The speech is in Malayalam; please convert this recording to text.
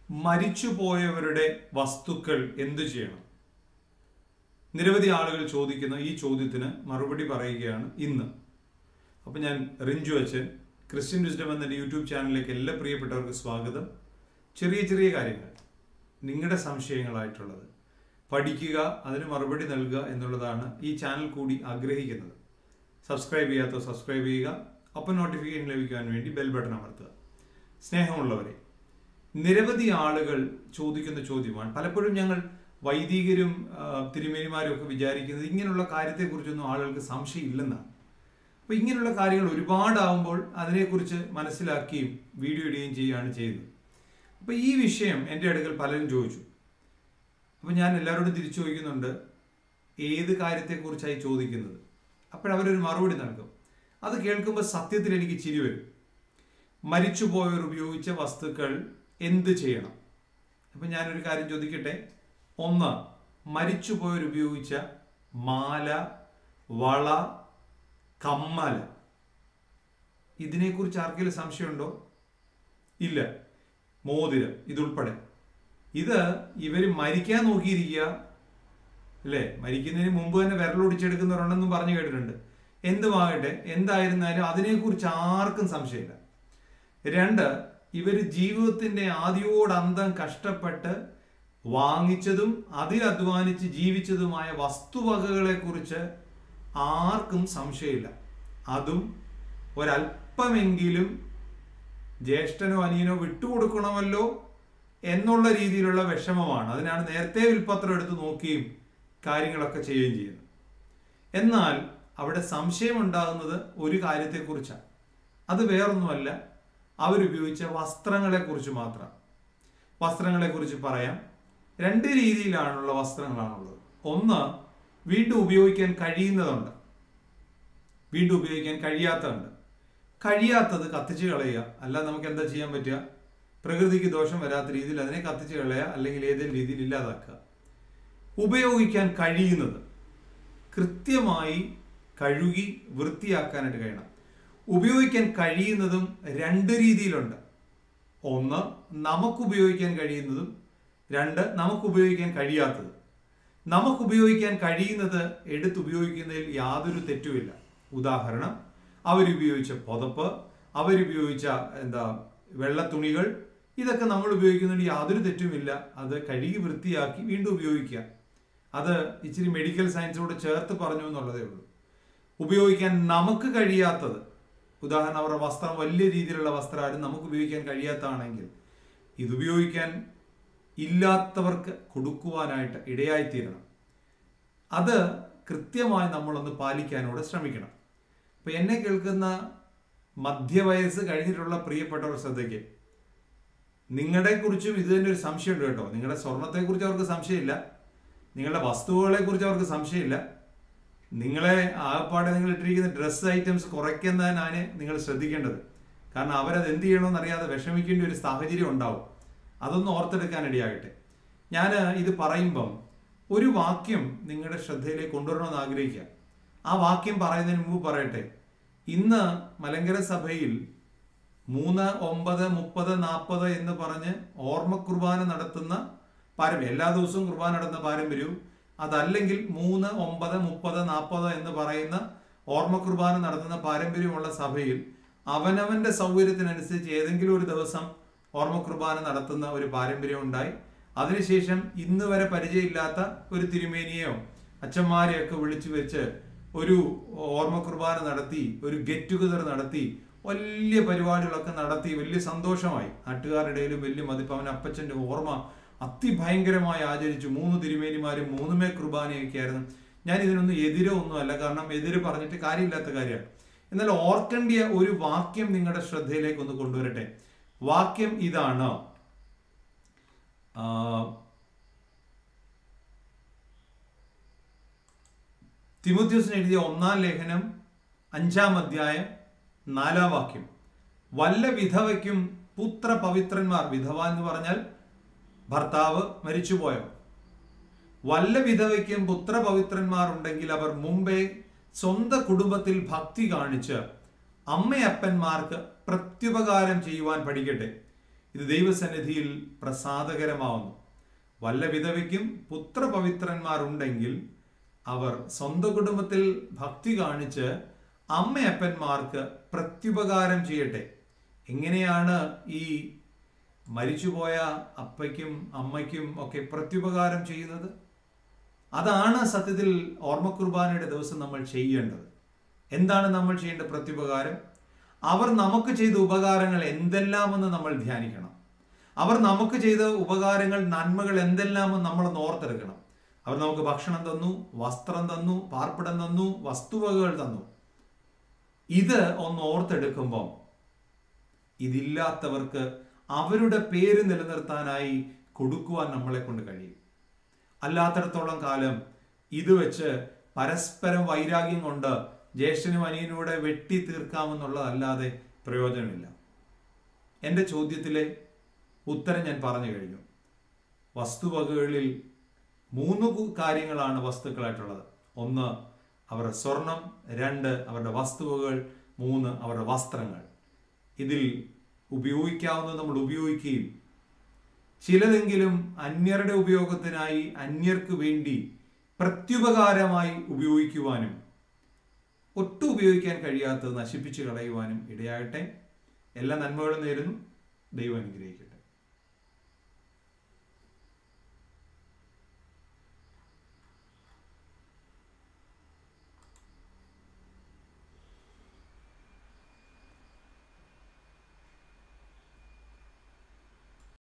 മരിച്ചുപോയവരുടെ വസ്തുക്കൾ എന്തു ചെയ്യണം നിരവധി ആളുകൾ ചോദിക്കുന്ന ഈ ചോദ്യത്തിന് മറുപടി പറയുകയാണ് ഇന്ന് അപ്പം ഞാൻ റിഞ്ചു അച്ഛൻ ക്രിസ്ത്യൻ വിസ്ഡം എന്ന യൂട്യൂബ് ചാനലിലേക്ക് എല്ലാ പ്രിയപ്പെട്ടവർക്ക് സ്വാഗതം ചെറിയ ചെറിയ കാര്യങ്ങൾ നിങ്ങളുടെ സംശയങ്ങളായിട്ടുള്ളത് പഠിക്കുക അതിന് മറുപടി നൽകുക എന്നുള്ളതാണ് ഈ ചാനൽ കൂടി ആഗ്രഹിക്കുന്നത് സബ്സ്ക്രൈബ് ചെയ്യാത്ത സബ്സ്ക്രൈബ് ചെയ്യുക അപ്പം നോട്ടിഫിക്കേഷൻ ലഭിക്കാൻ വേണ്ടി ബെൽ ബട്ടൺ അമർത്തുക സ്നേഹമുള്ളവരെ നിരവധി ആളുകൾ ചോദിക്കുന്ന ചോദ്യമാണ് പലപ്പോഴും ഞങ്ങൾ വൈദികരും ആ, തിരുമേനിമാരും ഒക്കെ വിചാരിക്കുന്നത് ഇങ്ങനെയുള്ള കാര്യത്തെക്കുറിച്ചൊന്നും ആളുകൾക്ക് സംശയമില്ലെന്നാണ് അപ്പോൾ ഇങ്ങനെയുള്ള കാര്യങ്ങൾ ഒരുപാടാവുമ്പോൾ അതിനെക്കുറിച്ച് മനസ്സിലാക്കുകയും വീഡിയോ ഇടുകയും ചെയ്യുകയാണ് ചെയ്യുന്നത് അപ്പോൾ ഈ വിഷയം എൻ്റെ അടുക്കൽ പലരും ചോദിച്ചു അപ്പോൾ ഞാൻ എല്ലാവരോടും തിരിച്ചു ചോദിക്കുന്നുണ്ട് ഏത് കാര്യത്തെക്കുറിച്ചായി ചോദിക്കുന്നത് അപ്പോഴവരൊരു മറുപടി നൽകും അത് കേൾക്കുമ്പോൾ സത്യത്തിൽ എനിക്ക് ചിരി വരും മരിച്ചുപോയവർ ഉപയോഗിച്ച വസ്തുക്കൾ എന്ത് ചെയ്യണം അപ്പം ഞാനൊരു കാര്യം ചോദിക്കട്ടെ ഒന്ന് മരിച്ചുപോയവർ ഉപയോഗിച്ച മാല വള കമ്മൽ ഇതിനെക്കുറിച്ച് ആർക്കെങ്കിലും സംശയമുണ്ടോ ഇല്ല മോതിരം ഇതുൾപ്പെടെ ഇത് ഇവർ മരിക്കാൻ നോക്കിയിരിക്കുക അല്ലേ മരിക്കുന്നതിന് മുമ്പ് തന്നെ വിരലൊടിച്ചെടുക്കുന്നവരുണ്ടെന്നും പറഞ്ഞു കേട്ടിട്ടുണ്ട് എന്തുമാകട്ടെ എന്തായിരുന്നാലും അതിനെക്കുറിച്ച് ആർക്കും സംശയമില്ല രണ്ട് ഇവർ ജീവിതത്തിന്റെ ആദ്യോടന്തം കഷ്ടപ്പെട്ട് വാങ്ങിച്ചതും അതിൽ അധ്വാനിച്ച് ജീവിച്ചതുമായ വസ്തുവകകളെ കുറിച്ച് ആർക്കും സംശയമില്ല അതും ഒരല്പമെങ്കിലും ജ്യേഷ്ഠനോ അനിയനോ വിട്ടുകൊടുക്കണമല്ലോ എന്നുള്ള രീതിയിലുള്ള വിഷമമാണ് അതിനാണ് നേരത്തെ വിൽപ്പത്രം എടുത്ത് നോക്കുകയും കാര്യങ്ങളൊക്കെ ചെയ്യുകയും ചെയ്യുന്നത് എന്നാൽ അവിടെ സംശയമുണ്ടാകുന്നത് ഒരു കാര്യത്തെക്കുറിച്ചാണ് അത് വേറൊന്നുമല്ല അവരുപയോഗിച്ച വസ്ത്രങ്ങളെക്കുറിച്ച് മാത്രം വസ്ത്രങ്ങളെക്കുറിച്ച് പറയാം രണ്ട് രീതിയിലാണുള്ള വസ്ത്രങ്ങളാണുള്ളത് ഒന്ന് വീണ്ടും ഉപയോഗിക്കാൻ കഴിയുന്നതുണ്ട് വീണ്ടും ഉപയോഗിക്കാൻ കഴിയാത്തതുണ്ട് കഴിയാത്തത് കത്തിച്ച് കളയുക അല്ല നമുക്ക് എന്താ ചെയ്യാൻ പറ്റുക പ്രകൃതിക്ക് ദോഷം വരാത്ത രീതിയിൽ അതിനെ കത്തിച്ച് കളയുക അല്ലെങ്കിൽ ഏതെങ്കിലും രീതിയിൽ ഇല്ലാതാക്കുക ഉപയോഗിക്കാൻ കഴിയുന്നത് കൃത്യമായി കഴുകി വൃത്തിയാക്കാനായിട്ട് കഴിയണം ഉപയോഗിക്കാൻ കഴിയുന്നതും രണ്ട് രീതിയിലുണ്ട് ഒന്ന് നമുക്ക് ഉപയോഗിക്കാൻ കഴിയുന്നതും രണ്ട് നമുക്ക് ഉപയോഗിക്കാൻ കഴിയാത്തത് നമുക്ക് ഉപയോഗിക്കാൻ കഴിയുന്നത് എടുത്തുപയോഗിക്കുന്നതിൽ യാതൊരു തെറ്റുമില്ല ഉദാഹരണം അവരുപയോഗിച്ച പുതപ്പ് അവരുപയോഗിച്ച എന്താ വെള്ളത്തുണികൾ ഇതൊക്കെ നമ്മൾ ഉപയോഗിക്കുന്നതിൽ യാതൊരു തെറ്റുമില്ല അത് കഴുകി വൃത്തിയാക്കി വീണ്ടും ഉപയോഗിക്കുക അത് ഇച്ചിരി മെഡിക്കൽ സയൻസോട് ചേർത്ത് പറഞ്ഞു എന്നുള്ളതേ ഉള്ളൂ ഉപയോഗിക്കാൻ നമുക്ക് കഴിയാത്തത് ഉദാഹരണം അവരുടെ വസ്ത്രം വലിയ രീതിയിലുള്ള വസ്ത്രമായിരുന്നു നമുക്ക് ഉപയോഗിക്കാൻ കഴിയാത്തതാണെങ്കിൽ ഇത് ഉപയോഗിക്കാൻ ഇല്ലാത്തവർക്ക് കൊടുക്കുവാനായിട്ട് ഇടയായിത്തീരണം അത് കൃത്യമായി നമ്മളൊന്ന് പാലിക്കാനോട് ശ്രമിക്കണം ഇപ്പൊ എന്നെ കേൾക്കുന്ന മധ്യവയസ്സ് കഴിഞ്ഞിട്ടുള്ള പ്രിയപ്പെട്ടവർ ശ്രദ്ധയ്ക്ക് നിങ്ങളെ കുറിച്ചും ഇത് തന്നെ ഒരു സംശയമുണ്ട് കേട്ടോ നിങ്ങളുടെ സ്വർണത്തെക്കുറിച്ച് അവർക്ക് സംശയമില്ല നിങ്ങളുടെ വസ്തുക്കളെ കുറിച്ച് അവർക്ക് സംശയമില്ല നിങ്ങളെ ആകപ്പാടെ നിങ്ങൾ ഇട്ടിരിക്കുന്ന ഡ്രസ്സ് ഐറ്റംസ് കുറയ്ക്കുന്നതിനാണ് നിങ്ങൾ ശ്രദ്ധിക്കേണ്ടത് കാരണം അവരത് എന്ത് ചെയ്യണമെന്ന് അറിയാതെ വിഷമിക്കേണ്ട ഒരു സാഹചര്യം ഉണ്ടാവും അതൊന്ന് ഓർത്തെടുക്കാൻ ഇടയാകട്ടെ ഞാൻ ഇത് പറയുമ്പം ഒരു വാക്യം നിങ്ങളുടെ ശ്രദ്ധയിലേക്ക് കൊണ്ടുവരണമെന്ന് ആഗ്രഹിക്കുക ആ വാക്യം പറയുന്നതിന് മുമ്പ് പറയട്ടെ ഇന്ന് മലങ്കര സഭയിൽ മൂന്ന് ഒമ്പത് മുപ്പത് നാൽപ്പത് എന്ന് പറഞ്ഞ് ഓർമ്മ കുർബാന നടത്തുന്ന പാരമ്പര്യം എല്ലാ ദിവസവും കുർബാന നടത്തുന്ന പാരമ്പര്യവും അതല്ലെങ്കിൽ മൂന്ന് ഒമ്പത് മുപ്പത് നാൽപ്പത് എന്ന് പറയുന്ന ഓർമ്മ കുർബാന നടത്തുന്ന പാരമ്പര്യമുള്ള സഭയിൽ അവനവന്റെ സൗകര്യത്തിനനുസരിച്ച് ഏതെങ്കിലും ഒരു ദിവസം ഓർമ്മ കുർബാന നടത്തുന്ന ഒരു പാരമ്പര്യം ഉണ്ടായി അതിനുശേഷം ഇന്ന് വരെ പരിചയമില്ലാത്ത ഒരു തിരുമേനിയെയോ അച്ഛന്മാരെയൊക്കെ വിളിച്ചു വെച്ച് ഒരു ഓർമ്മ കുർബാന നടത്തി ഒരു ഗെറ്റ് ടുഗദർ നടത്തി വലിയ പരിപാടികളൊക്കെ നടത്തി വലിയ സന്തോഷമായി നാട്ടുകാരുടെ ഇടയിലും വലിയ മതിപ്പ് അവൻ അപ്പച്ചന്റെ ഓർമ്മ അതിഭയങ്കരമായി ആചരിച്ചു മൂന്ന് തിരുമേനിമാരും മൂന്നുമേ കുർബാനയൊക്കെ ആയിരുന്നു ഞാൻ ഇതിനൊന്നും എതിരോ ഒന്നുമല്ല കാരണം എതിര് പറഞ്ഞിട്ട് കാര്യമില്ലാത്ത കാര്യമാണ് എന്നാൽ ഓർക്കേണ്ടിയ ഒരു വാക്യം നിങ്ങളുടെ ശ്രദ്ധയിലേക്ക് ഒന്ന് കൊണ്ടുവരട്ടെ വാക്യം ഇതാണ് ആ, തിമോത്യോസിന് എഴുതിയ ഒന്നാം ലേഖനം അഞ്ചാം അധ്യായം നാലാം വാക്യം വല്ല വിധവയ്ക്കും പുത്ര പവിത്രന്മാർ വിധവ എന്ന് പറഞ്ഞാൽ ഭർത്താവ് മരിച്ചുപോയോ വല്ല വിധവയ്ക്കും പുത്ര പവിത്രന്മാർ ഉണ്ടെങ്കിൽ അവർ മുമ്പേ സ്വന്തം കുടുംബത്തിൽ ഭക്തി കാണിച്ച് അമ്മയപ്പന്മാർക്ക് പ്രത്യുപകാരം ചെയ്യുവാൻ പഠിക്കട്ടെ ഇത് ദൈവസന്നിധിയിൽ പ്രസാദകരമാവുന്നു വല്ല വിധവയ്ക്കും പുത്രപവിത്രന്മാരുണ്ടെങ്കിൽ അവർ സ്വന്തം കുടുംബത്തിൽ ഭക്തി കാണിച്ച് അമ്മയപ്പന്മാർക്ക് പ്രത്യുപകാരം ചെയ്യട്ടെ എങ്ങനെയാണ് ഈ മരിച്ചുപോയ അപ്പയ്ക്കും അമ്മയ്ക്കും ഒക്കെ പ്രത്യുപകാരം ചെയ്യുന്നത് അതാണ് സത്യത്തിൽ ഓർമ്മ കുർബാനയുടെ ദിവസം നമ്മൾ ചെയ്യേണ്ടത് എന്താണ് നമ്മൾ ചെയ്യേണ്ട പ്രത്യുപകാരം അവർ നമുക്ക് ചെയ്ത ഉപകാരങ്ങൾ എന്തെല്ലാമെന്ന് നമ്മൾ ധ്യാനിക്കണം അവർ നമുക്ക് ചെയ്ത ഉപകാരങ്ങൾ നന്മകൾ എന്തെല്ലാമെന്ന് നമ്മൾ ഓർത്തെടുക്കണം അവർ നമുക്ക് ഭക്ഷണം തന്നു വസ്ത്രം തന്നു പാർപ്പിടം തന്നു വസ്തുവകകൾ തന്നു ഇത് ഒന്ന് ഓർത്തെടുക്കുമ്പം ഇതില്ലാത്തവർക്ക് അവരുടെ പേര് നിലനിർത്താനായി കൊടുക്കുവാൻ നമ്മളെ കൊണ്ട് കഴിയും അല്ലാത്തടത്തോളം കാലം ഇത് വെച്ച് പരസ്പരം വൈരാഗ്യം കൊണ്ട് ജ്യേഷ്ഠനും അനിയനൂടെ വെട്ടി തീർക്കാമെന്നുള്ളതല്ലാതെ പ്രയോജനമില്ല എൻ്റെ ചോദ്യത്തിലെ ഉത്തരം ഞാൻ പറഞ്ഞു കഴിഞ്ഞു വസ്തുവകകളിൽ മൂന്ന് കു- കാര്യങ്ങളാണ് വസ്തുക്കളായിട്ടുള്ളത് ഒന്ന് അവരുടെ സ്വർണം രണ്ട് അവരുടെ വസ്തുവകൾ മൂന്ന് അവരുടെ വസ്ത്രങ്ങൾ ഇതിൽ ഉപയോഗിക്കാവുന്നത് നമ്മൾ ഉപയോഗിക്കുകയും ചിലതെങ്കിലും അന്യരുടെ ഉപയോഗത്തിനായി അന്യർക്ക് വേണ്ടി പ്രത്യുപകാരമായി ഉപയോഗിക്കുവാനും ഒട്ടും ഉപയോഗിക്കാൻ കഴിയാത്തത് നശിപ്പിച്ചു കളയുവാനും ഇടയാകട്ടെ എല്ലാ നന്മകളും നേരുന്നു ദൈവം അനുഗ്രഹിക്കും